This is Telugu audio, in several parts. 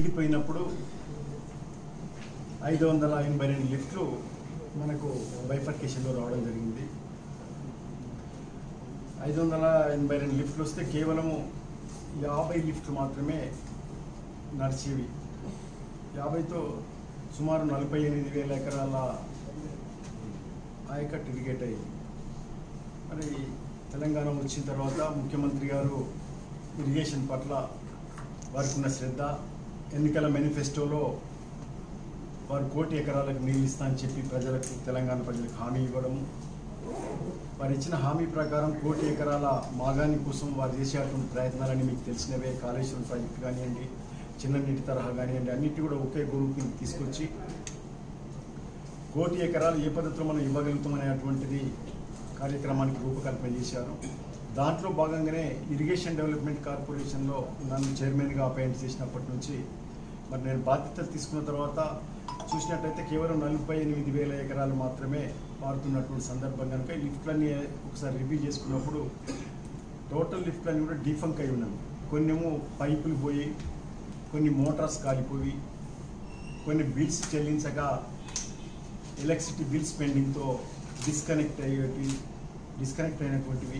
విడిపోయినప్పుడు ఐదు వందల ఎనభై రెండు లిఫ్ట్లు మనకు బైఫర్కేషన్లో రావడం జరిగింది ఐదు వందల ఎనభై రెండు లిఫ్ట్లు వస్తే కేవలము యాభై లిఫ్ట్లు మాత్రమే నడిచేవి యాభైతో సుమారు నలభై ఎనిమిది వేల ఎకరాల ఆయకట్టు ఇరిగేట్ అయ్యింది మరి తెలంగాణ వచ్చిన తర్వాత ముఖ్యమంత్రి గారు ఇరిగేషన్ పట్ల వారికి ఉన్న శ్రద్ధ ఎన్నికల మేనిఫెస్టోలో వారు కోటి ఎకరాలకు నీళ్ళు ఇస్తా అని చెప్పి ప్రజలకు తెలంగాణ ప్రజలకు హామీ ఇవ్వడము వారు ఇచ్చిన హామీ ప్రకారం కోటి ఎకరాల మాగాణి కోసం వారు చేసేటువంటి ప్రయత్నాలని మీకు తెలిసినవే కాళేశ్వరం ప్రాజెక్టు కానివ్వండి చిన్న నీటి తరహా కానివ్వండి అన్నిటి కూడా ఒకే గొడుగుకి తీసుకొచ్చి కోటి ఎకరాలు ఏ పద్ధతిలో మనం ఇవ్వగలుగుతాం అనేటువంటిది కార్యక్రమానికి రూపకల్పన చేశారు దాంట్లో భాగంగానే ఇరిగేషన్ డెవలప్మెంట్ కార్పొరేషన్లో నన్ను చైర్మన్గా అపాయింట్ చేసినప్పటి నుంచి మరి నేను బాధ్యతలు తీసుకున్న తర్వాత చూసినట్టయితే కేవలం నలభై ఎనిమిది వేల ఎకరాలు మాత్రమే మారుతున్నటువంటి సందర్భం కనుక ఈ లిఫ్ట్లన్నీ ఒకసారి రివ్యూ చేసుకున్నప్పుడు టోటల్ లిఫ్ట్లన్నీ కూడా డిఫంక్ అయి ఉన్నవి కొన్ని ఏమో పైపులు పోయి కొన్ని మోటార్స్ కాలిపోయి కొన్ని బిల్స్ చెల్లించక ఎలక్ట్రిసిటీ బిల్స్ పెండింగ్తో డిస్కనెక్ట్ అయ్యేటి డిస్కనెక్ట్ అయినటువంటివి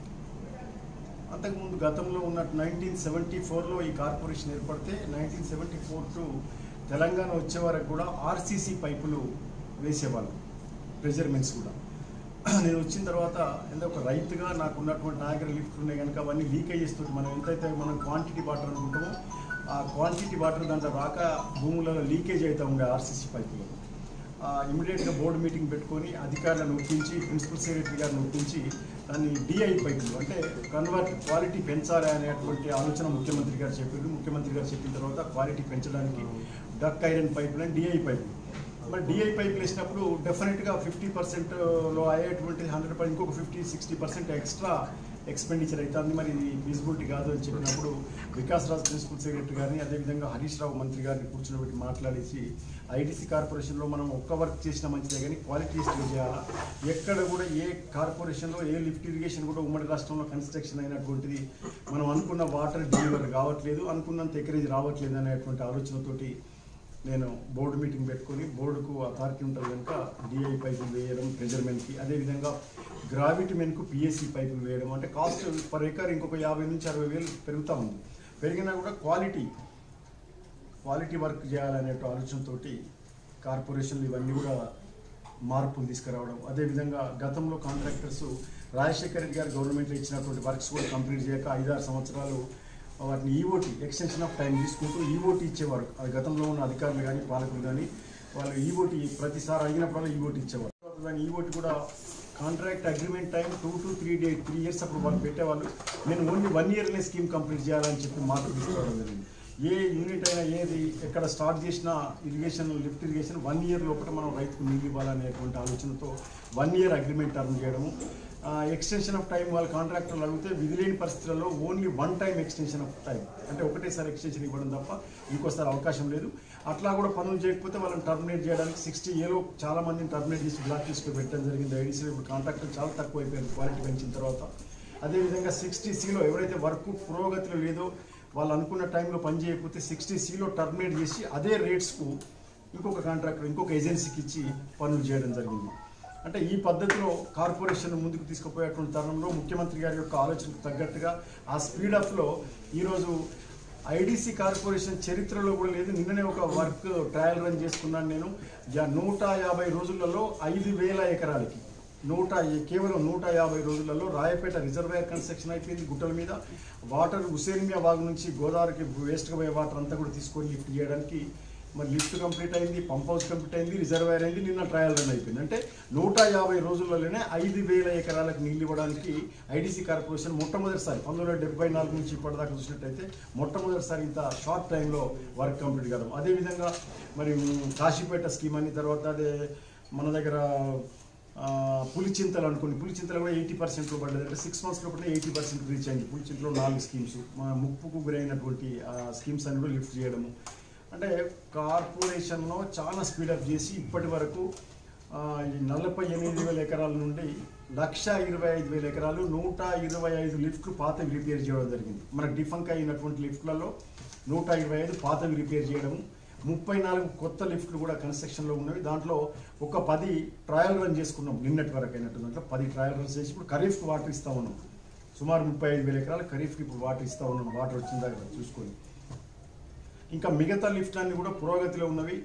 అంతకుముందు గతంలో ఉన్న నైన్టీన్ సెవెంటీ ఫోర్లో ఈ కార్పొరేషన్ ఏర్పడితే nineteen seventy four to Telangana వచ్చే వరకు కూడా ఆర్సీసీ పైపులు వేసేవాళ్ళు ప్రెజర్మెంట్స్ కూడా నేను వచ్చిన తర్వాత ఎంత ఒక రైతుగా నాకు ఉన్నటువంటి నా దగ్గర లిఫ్ట్ ఉన్నాయి కనుక అవన్నీ లీక్ అయ్యేస్తుంది మనం ఎంతైతే మనం క్వాంటిటీ వాటర్ అనుకుంటామో ఆ క్వాంటిటీ వాటర్ దాంట్లో రాక భూములలో లీకేజ్ అవుతూ ఉండే ఆర్సీసీ పైపులు ఇమీడియట్గా బోర్డు మీటింగ్ పెట్టుకొని అధికారులను ఒప్పించి ప్రిన్సిపల్ సెక్రటరీ గారిని ఒప్పించి దాన్ని డిఐ పైపులు అంటే కన్వర్ట్ క్వాలిటీ పెంచాలి అనేటువంటి ఆలోచన ముఖ్యమంత్రి గారు చెప్పారు ముఖ్యమంత్రి గారు చెప్పిన తర్వాత క్వాలిటీ పెంచడానికి డక్ ఐరన్ పైపులు అండ్ డిఐ పైపులు మరి డిఐ పైపులు వేసినప్పుడు డెఫినెట్గా ఫిఫ్టీ పర్సెంట్లో అయ్యేటువంటి హండ్రెడ్ పర్సెంట్ ఇంకొక fifty sixty percent extra expenditure అవుతుంది మరి ఇది ఫీజిబిలిటీ కాదు అని చెప్పినప్పుడు వికాస్ రాజ్ ప్రిన్సిపల్ సెక్రటరీ గారిని అదేవిధంగా హరీష్ రావు మంత్రి గారిని కూర్చోబెట్టి మాట్లాడేసి ఐటీసీ కార్పొరేషన్లో మనం ఒక్క వర్క్ చేసిన మంచిదే కానీ క్వాలిటీ స్టేజ్ చేయాలా ఎక్కడ కూడా ఏ కార్పొరేషన్లో ఏ లిఫ్ట్ ఇరిగేషన్ కూడా ఉమ్మడి రాష్ట్రంలో కన్స్ట్రక్షన్ అయినటువంటిది మనం అనుకున్న వాటర్ డెలివరీ కావట్లేదు అనుకున్నంత ఎకరేజ్ రావట్లేదు అనేటువంటి ఆలోచనతోటి నేను బోర్డు మీటింగ్ పెట్టుకొని బోర్డుకు అథారిటీ ఉంటుంది కనుక డిఐ పైపులు వేయడం మెన్కి అదేవిధంగా గ్రావిటీ మెన్కు పిఎస్సి పైపులు వేయడం అంటే కాస్ట్ పర్ ఎకర్ ఇంకొక యాభై నుంచి అరవై వేలు పెరుగుతూ ఉంది పెరిగినా కూడా క్వాలిటీ క్వాలిటీ వర్క్ చేయాలనే ఆలోచనతోటి కార్పొరేషన్లు ఇవన్నీ కూడా మార్పులు తీసుకురావడం అదేవిధంగా గతంలో కాంట్రాక్టర్స్ రాజశేఖర్ రెడ్డి గారు గవర్నమెంట్లో ఇచ్చినటువంటి వర్క్స్ కూడా కంప్లీట్ చేయక ఐదారు సంవత్సరాలు వాటిని ఈఓటీ ఎక్స్టెన్షన్ ఆఫ్ టైం తీసుకుంటూ ఈఓటీ ఇచ్చేవారు అది గతంలో ఉన్న అధికారులు కానీ పాలకులు కానీ వాళ్ళు ఈఓటీ ప్రతిసారి అడిగినప్పుడల్లా ఈఓటీ ఇచ్చేవారు తర్వాత దాని ఈఓటీ కూడా contract agreement time two to three day three years అప్పుడు వాళ్ళు పెట్టేవాళ్ళు నేను ఓన్లీ వన్ ఇయర్లే స్కీమ్ కంప్లీట్ చేయాలని చెప్పి మార్పు తీసుకోవడం జరిగింది ఏ యూనిట్ అయినా ఏది ఎక్కడ స్టార్ట్ చేసిన irrigation lift irrigation one year లోపల మనం రైతుకు నీళ్ళు ఇవ్వాలనేటువంటి ఆలోచనతో వన్ ఇయర్ అగ్రిమెంట్ టర్మ్ చేయడము ఎక్స్టెన్షన్ ఆఫ్ టైం వాళ్ళ కాంట్రాక్టర్లు అడిగితే విధిలేని పరిస్థితుల్లో only one time extension of time అంటే ఒకటేసారి ఎక్స్టెన్షన్ ఇవ్వడం తప్ప ఇంకోసారి అవకాశం లేదు అట్లా కూడా పనులు చేయకపోతే వాళ్ళని టర్మినేట్ చేయడానికి సిక్స్టీ ఏలో చాలా మందిని టర్మినేట్ చేసి బ్లాక్ లిస్ట్లో పెట్టడం జరిగింది ఐడీసీ ఇప్పుడు కాంట్రాక్టర్ చాలా తక్కువ అయిపోయింది క్వాలిటీ పెంచిన తర్వాత అదేవిధంగా సిక్స్టీ సిలో ఎవరైతే వర్క్ పురోగతిలో లేదో వాళ్ళు అనుకున్న టైంలో పని చేయకపోతే సిక్స్టీ సిలో టర్మినేట్ చేసి అదే రేట్స్కు ఇంకొక కాంట్రాక్టర్ ఇంకొక ఏజెన్సీకి ఇచ్చి పనులు చేయడం జరిగింది అంటే ఈ పద్ధతిలో కార్పొరేషన్ ముందుకు తీసుకుపోయేటువంటి తరుణంలో ముఖ్యమంత్రి గారి యొక్క ఆలోచనకు తగ్గట్టుగా ఆ స్పీడప్లో ఈరోజు ఐడీసీ కార్పొరేషన్ చరిత్రలో కూడా లేదు నిన్ననే ఒక వర్క్ ట్రయల్ రన్ చేసుకున్నాను నేను జా- నూట యాభై రోజులలో ఐదు వేల ఎకరాలకి నూట కేవలం నూట యాభై రోజులలో రాయపేట రిజర్వాయర్ కన్స్ట్రక్షన్ అయిపోయింది గుట్టల మీద వాటర్ హుసేనియా వాగు నుంచి గోదావరికి వేస్ట్గా పోయే వాటర్ అంతా కూడా తీసుకొని లిఫ్ట్ చేయడానికి మరి లిఫ్ట్ కంప్లీట్ అయింది పంప్ హౌస్ కంప్లీట్ అయింది రిజర్వాయర్ అయింది నిన్న ట్రయల్ రన్ అయిపోయింది అంటే నూట యాభై రోజులలోనే ఐదు వేల ఎకరాలకు నీళ్ళు ఇవ్వడానికి ఐడీసీ కార్పొరేషన్ మొట్టమొదటిసారి పంతొమ్మిది వందల డెబ్బై నాలుగు నుంచి ఇప్పటిదాకా చూసినట్టయితే మొట్టమొదటిసారి ఇంత షార్ట్ టైంలో వర్క్ కంప్లీట్ కావడం అదేవిధంగా మరి మ్, కాశీపేట స్కీమ్ అని తర్వాత అదే మన దగ్గర ఆ, పులిచింతలు అనుకోండి పులిచింతలు కూడా ఎయిటీ పర్సెంట్లో పడ్డది అంటే సిక్స్ మంత్స్ లోపల ఎయిటీ పర్సెంట్ రీచ్ అయింది పులిచింతలో నాలుగు స్కీమ్స్ మన ముప్పుకు గురైనటువంటి ఆ స్కీమ్స్ అన్ని కూడా లిఫ్ట్ చేయడము అంటే కార్పొరేషన్లో చాలా స్పీడప్ చేసి ఇప్పటి వరకు ఆ, ఈ నలభై ఎనిమిది వేల ఎకరాల నుండి లక్ష ఇరవై ఐదు వేల ఎకరాలు నూట ఇరవై ఐదు లిఫ్ట్లు పాతవి రిపేర్ చేయడం జరిగింది మనకు డిఫంక్ అయినటువంటి లిఫ్ట్లలో నూట ఇరవై ఐదు పాతవి రిపేర్ చేయడం ముప్పై నాలుగు కొత్త లిఫ్ట్లు కూడా కన్స్ట్రక్షన్లో ఉన్నవి దాంట్లో ఒక పది ట్రయల్ రన్ చేసుకున్నాం నిన్నటి వరకు అయినట్టు దాంట్లో పది ట్రయల్ రన్స్ చేసి ఇప్పుడు ఖరీఫ్కి వాటర్ ఇస్తా ఉన్నాం సుమారు ముప్పై ఐదు వేల ఎకరాలు ఖరీఫ్కి ఇప్పుడు వాటర్ ఇస్తా ఉన్నాం వాటర్ వచ్చిన దగ్గర చూసుకొని ఇంకా మిగతా లిఫ్ట్లన్నీ కూడా పురోగతిలో ఉన్నవి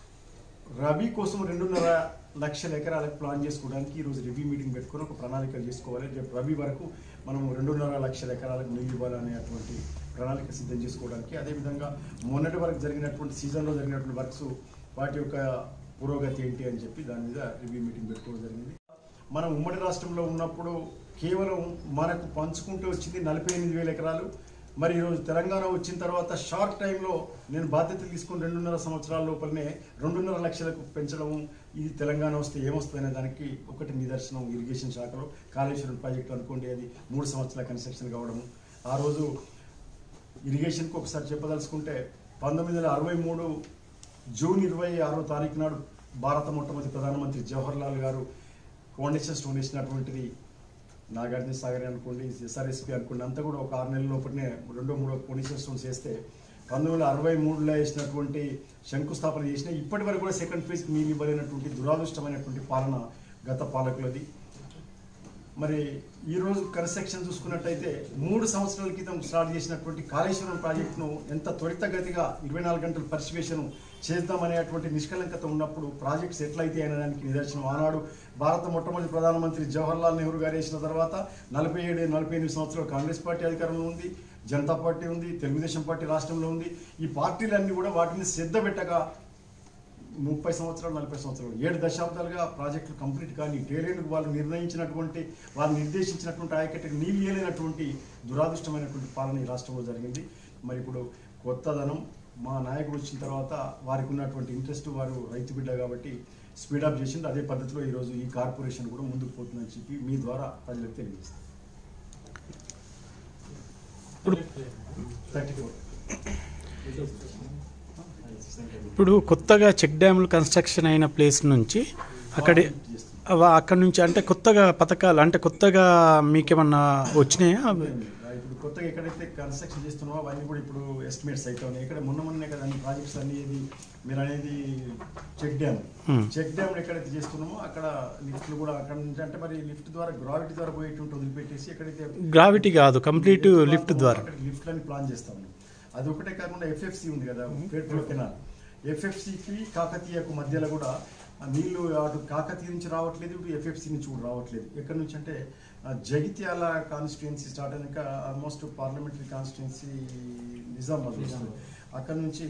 రబీ కోసం రెండున్నర లక్షల ఎకరాలకు ప్లాన్ చేసుకోవడానికి ఈరోజు రివ్యూ మీటింగ్ పెట్టుకొని ఒక ప్రణాళిక చేసుకోవాలి రేపు రబీ వరకు మనం రెండున్నర లక్షల ఎకరాలకు నీళ్ళు ఇవ్వాలనేటువంటి ప్రణాళిక సిద్ధం చేసుకోవడానికి అదేవిధంగా మొన్నటి వరకు జరిగినటువంటి సీజన్లో జరిగినటువంటి వర్క్స్ వాటి యొక్క పురోగతి ఏంటి అని చెప్పి దాని మీద రివ్యూ మీటింగ్ పెట్టుకోవడం జరిగింది మనం ఉమ్మడి రాష్ట్రంలో ఉన్నప్పుడు కేవలం మనకు పంచుకుంటూ వచ్చింది నలభై ఎనిమిది వేల ఎకరాలు మరి ఈరోజు తెలంగాణ వచ్చిన తర్వాత షార్ట్ టైంలో నేను బాధ్యతలు తీసుకుని రెండున్నర సంవత్సరాల లోపలనే రెండున్నర లక్షలకు పెంచడం ఇది తెలంగాణ వస్తే ఏమొస్తుంది అనే దానికి ఒకటి నిదర్శనం ఇరిగేషన్ శాఖలో కాళేశ్వరం ప్రాజెక్టు అనుకోండి అది మూడు సంవత్సరాల కన్స్ట్రక్షన్ కావడము ఆ రోజు ఇరిగేషన్కి ఒకసారి చెప్పదలుచుకుంటే పంతొమ్మిది వందల అరవై మూడు జూన్ ఇరవై ఆరో తారీఖు నాడు భారత మొట్టమొదటి ప్రధానమంత్రి జవహర్ లాల్ గారు ఫౌండేషన్ స్టోన్ వేసినటువంటిది నాగార్జున సాగర్ అనుకోండి ఎస్ఆర్ఎస్పి అనుకోండి అంతా కూడా ఒక ఆరు నెలల లోపలనే రెండో మూడో ఫౌండేషన్ స్టోన్స్ వేస్తే పంతొమ్మిది వందల అరవై మూడులో వేసినటువంటి శంకుస్థాపన చేసిన ఇప్పటి వరకు కూడా సెకండ్ ఫేజ్కి నీళ్ళు ఇవ్వలేనటువంటి దురాదృష్టమైనటువంటి పాలన గత పాలకులది మరి ఈ రోజు కన్స్ట్రక్షన్ చూసుకున్నట్టయితే మూడు సంవత్సరాల క్రితం స్టార్ట్ చేసినటువంటి కాళేశ్వరం ప్రాజెక్టును ఎంత త్వరితగతిగా ఇరవై నాలుగు గంటల పరిశీవేశను చేద్దామనేటువంటి నిష్కలంకత ఉన్నప్పుడు ప్రాజెక్ట్స్ ఎట్లయితే అనడానికి నిదర్శనం ఆనాడు భారత మొట్టమొదటి ప్రధానమంత్రి జవహర్లాల్ నెహ్రూ గారు వేసిన తర్వాత నలభై ఏడు నలభై ఎనిమిది సంవత్సరాలు కాంగ్రెస్ పార్టీ అధికారంలో ఉంది జనతా పార్టీ ఉంది తెలుగుదేశం పార్టీ రాష్ట్రంలో ఉంది ఈ పార్టీలన్నీ కూడా వాటిని శ్రద్ధ పెట్టగా ముప్పై సంవత్సరాలు నలభై సంవత్సరాలు ఏడు దశాబ్దాలుగా ప్రాజెక్టులు కంప్లీట్ కానీ టేలేందుకు వాళ్ళు నిర్ణయించినటువంటి వాళ్ళు నిర్దేశించినటువంటి ఆయకట్టుకు నీళ్ళు ఇయ్యలేనటువంటి దురాదృష్టమైనటువంటి పాలన ఈ రాష్ట్రంలో జరిగింది మరి ఇప్పుడు కొత్తదనం మా నాయకుడు వచ్చిన తర్వాత వారికి ఉన్నటువంటి ఇంట్రెస్ట్ వారు రైతు బిడ్డ కాబట్టి స్పీడప్ చేసింది అదే పద్ధతిలో ఈరోజు ఈ కార్పొరేషన్ కూడా ముందుకు పోతుందని చెప్పి మీ ద్వారా ప్రజలకు తెలియజేస్తాను థర్టీ ఫోర్ ఇప్పుడు కొత్తగా చెక్ డ్యాములు కన్స్ట్రక్షన్ అయిన ప్లేస్ నుంచి అక్కడి అవ- అక్కడ నుంచి అంటే కొత్తగా పథకాలు అంటే కొత్తగా మీకేమన్నా వచ్చినాయా ఇప్పుడు కొత్తగా ఎక్కడైతే కన్స్ట్రక్షన్ చేస్తున్నామో అవన్నీ కూడా ఇప్పుడు ఎస్టిమేట్స్ అయితే ఉన్నాయి ఇక్కడ మొన్న మొన్నే కదా అన్ని ప్రాజెక్ట్స్ అన్ని ఇది మీరు అనేది check dam Hmm. Check dam ఎక్కడైతే చేస్తున్నామో అక్కడ లిఫ్ట్లు కూడా అక్కడ నుంచి అంటే మరి లిఫ్ట్ ద్వారా గ్రావిటీ ద్వారా పోయేటువంటి వదిలిపెట్టేసి ఎక్కడైతే గ్రావిటీ కాదు కంప్లీట్ లిఫ్ట్ ద్వారా లిఫ్ట్ అని ప్లాన్ చేస్తాము అది ఒకటే కాకుండా ఎఫ్ఎఫ్సి ఉంది కదా పేట్రో కెనాల్ ఎఫ్ఎఫ్సికి కాకతీయకు మధ్యలో కూడా ఆ నీళ్లు అటు కాకతీయ నుంచి రావట్లేదు ఇటు ఎఫ్ఎఫ్సి నుంచి కూడా రావట్లేదు ఎక్కడి నుంచి అంటే ఆ జగిత్యాల కాన్స్టిట్యుయెన్సీ స్టార్ట్ అయినాక ఆల్మోస్ట్ పార్లమెంటరీ కాన్స్టిట్యుయెన్సీ నిజామాబాద్ వస్తుంది అక్కడ నుంచి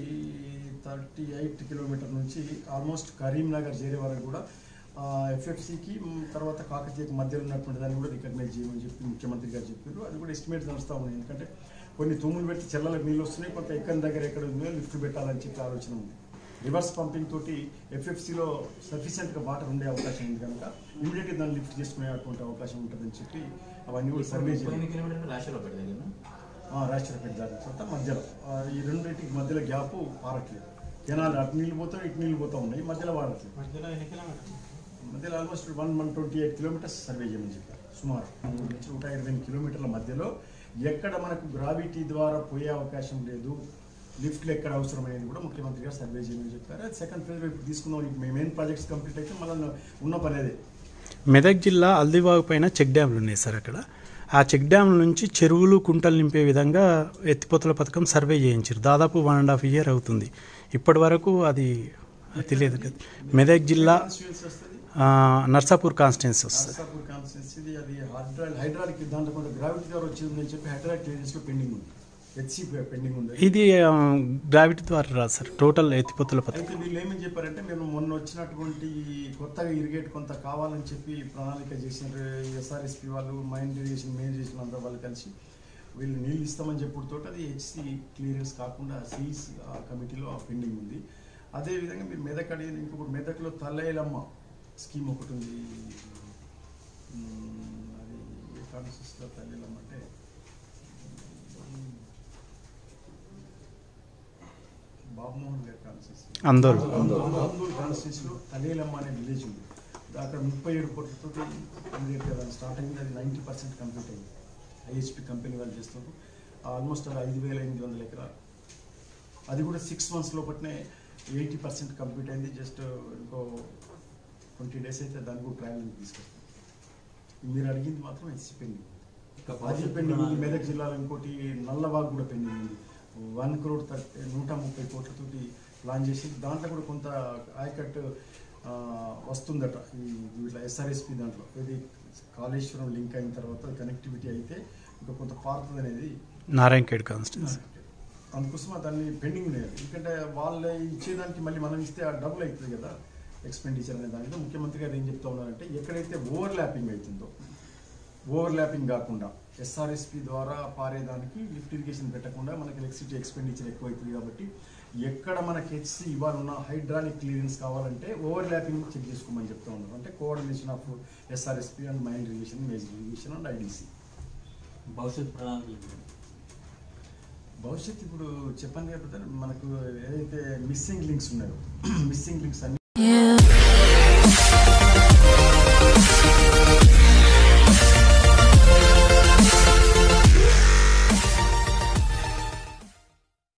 థర్టీ ఎయిట్ కిలోమీటర్ నుంచి ఆల్మోస్ట్ కరీంనగర్ చేరే వరకు కూడా ఎఫ్ఎఫ్సికి తర్వాత కాకతీయకు మధ్యలో ఉన్నటువంటి దాన్ని కూడా రికగ్నైజ్ చేయమని చెప్పి ముఖ్యమంత్రి గారు చెప్పారు అది కూడా ఎస్టిమేట్ నడుస్తూ ఉన్నాయి ఎందుకంటే కొన్ని తూములు పెట్టి చెల్లలకు నీళ్ళు వస్తున్నాయి కొంత ఎక్కని దగ్గర ఎక్కడ ఉందో లిఫ్ట్ పెట్టాలని చెప్పి ఆలోచన ఉంది రివర్స్ పంపింగ్ తోటి ఎఫ్ఎఫ్సిలో సఫిషియెంట్గా వాటర్ ఉండే అవకాశం ఉంది కనుక ఇమీడియట్గా దాన్ని లిఫ్ట్ చేసుకునేటువంటి అవకాశం ఉంటుందని చెప్పి అవన్నీ కూడా సర్వే ముప్పై చేయాలి కిలోమీటర్లు రాష్ట్రంలో పెడతాయి రాష్ట్రపతి దాని తర్వాత మధ్యలో ఆ, ఈ రెండింటికి మధ్యలో గ్యాప్ పారట్లేదు కెనాల్ అటు నీళ్ళు పోతాయి ఇటు నీళ్ళు పోతా ఉన్నాయి మధ్యలో వాడట్లేదు మధ్యలో ఎన్ని కిలోమీటర్లు మధ్యలో almost one one twenty eight kilometres survey చేయమని చెప్పారు సుమారు మూడు నుంచి నూట ఇరవై ఎనిమిది కిలోమీటర్ల మధ్యలో ఎక్కడ మనకు గ్రావిటీ ద్వారా పోయే అవకాశం లేదు లిఫ్ట్లు ఎక్కడ అవసరమైనది కూడా ముఖ్యమంత్రి గారు సర్వే చేయమని చెప్పారు అది సెకండ్ ఫేజ్ ఇప్పుడు తీసుకుందాం ఇప్పుడు మెయిన్ ప్రాజెక్ట్స్ కంప్లీట్ అయితే మళ్ళీ ఉన్న పని అదే మెదక్ జిల్లా అల్దివాగు పైన చెక్ డ్యామ్లు ఉన్నాయి సార్ అక్కడ ఆ చెక్ డ్యామ్ల నుంచి చెరువులు కుంటలు నింపే విధంగా ఎత్తిపోతల పథకం సర్వే చేయించారు దాదాపు వన్ అండ్ హాఫ్ ఇయర్ అవుతుంది ఇప్పటి వరకు అది తెలియదు కదా మెదక్ జిల్లా కాన్స్టిట్యుయెన్సీ వస్తుంది ఆ, నర్సాపూర్ కాన్స్టిట్యున్సీ వస్తుంది నర్సాపూర్ కాన్స్టిట్యున్సీ అది హైడ్రాల్ హైడ్రాలిక్ దాంట్లో కొంత గ్రావిటీ ద్వారా వచ్చిందని చెప్పి హైడ్రాలిక్ క్లియరెన్స్లో పెండింగ్ ఉంది హెచ్సి పెండింగ్ ఉంది ఇది ఆ, గ్రావిటీ ద్వారా రాదు సార్ టోటల్ ఎత్తిపోతల పథకం అయితే వీళ్ళు ఏమని చెప్పారంటే మేము మొన్న వచ్చినటువంటి ఈ కొత్తగా ఇరిగేట్ కొంత కావాలని చెప్పి ప్రణాళిక చేసిన ఎస్ఆర్ఎస్పి వాళ్ళు మైండ్ ఇరిగేషన్ మెయిన్ ఇరిగేషన్ అంతా వాళ్ళు కలిసి వీళ్ళు నీళ్ళు ఇస్తామని చెప్పుడుతో అది హెచ్సి క్లియరెన్స్ కాకుండా సిఈస్ కమిటీలో పెండింగ్ ఉంది అదేవిధంగా మీరు మెదక్ అడిగిన ఇంకొకటి మెదక్లో తల్లేలమ్మ స్కీమ్ ఒకటి ఉంది ఉమ్, అది ఏ కాన్స్టిట్యూన్సీలో తల్లేలమ్మ అంటే బాబుమోహన్ గారి కాన్స్టిట్యూన్సీ అందరూ ఆందోళన కాన్స్టిట్యూన్సీలో తలేలమ్మ అనే విలేజ్ ఉంది అక్కడ ముప్పై ఏడు కోట్లతో ఇమీడియట్గా దాన్ని స్టార్ట్ అయింది అది నైంటీ పర్సెంట్ కంప్లీట్ అయింది ఐహెచ్పి కంపెనీ వాళ్ళు చేస్తున్నారు ఆల్మోస్ట్ అది ఐదు వేల ఎనిమిది వందల ఎకరాలు అది కూడా సిక్స్ మంత్స్ లోపట్నే ఎయిటీ పర్సెంట్ కంప్లీట్ అయింది జస్ట్ ఇంకో ట్వంటీ డేస్ అయితే దాన్ని కూడా ట్రయల్ తీసుకొస్తాం మీరు అడిగింది మాత్రం ఎస్సీ పెండింగ్ ఇంకా అది భవిష్యత్తు పెండింగ్ ఉంది ప్రణాళిక. మెదక్ జిల్లాలో ఇంకోటి నల్లబాగ్ కూడా పెండింగ్ ఉంది వన్ క్రోడ్ థర్టీ నూట ముప్పై కోట్లతోటి ప్లాన్ చేసి దాంట్లో కూడా కొంత ఆయకట్ ఆ, వస్తుందట ఈ ఇట్లా ఎస్ఆర్ఎస్పి దాంట్లో ఇది కాళేశ్వరం లింక్ అయిన తర్వాత కనెక్టివిటీ అయితే ఇంకా కొంత పారుతుంది అనేది నారాయణఖేడ్ కాన్స్టిట్యున్సీ అందుకోసం దాన్ని పెండింగ్ లేదు ఎందుకంటే వాళ్ళు ఇచ్చేదానికి మళ్ళీ మనం ఇస్తే ఆ డబుల్ అవుతుంది కదా ఎక్స్పెండిచర్ అనే దానిలో ముఖ్యమంత్రి గారు ఏం చెప్తా ఉన్నారంటే ఎక్కడైతే ఓవర్ ల్యాపింగ్ అవుతుందో ఓవర్ ల్యాపింగ్ కాకుండా ఎస్ఆర్ఎస్పి ద్వారా పారేదానికి లిఫ్ట్ ఇరిగేషన్ పెట్టకుండా మనకి ఎలక్ట్రిసిటీ ఎక్స్పెండిచర్ ఎక్కువ అవుతుంది కాబట్టి ఎక్కడ మనకి హెచ్సి ఇవ్వాలన్నా హైడ్రాలిక్ క్లియరెన్స్ కావాలంటే ఓవర్ ల్యాపింగ్ చెక్ చేసుకోమని చెప్తా ఉన్నారు అంటే coordination of SRSP and minor irrigation major irrigation and IDC భవిష్యత్ ప్రణాళిక భవిష్యత్ ఇప్పుడు చెప్పండి కదా brother, మనకు ఏదైతే మిస్సింగ్ లింక్స్ ఉన్నాయో మిస్సింగ్ లింక్స్ అన్ని You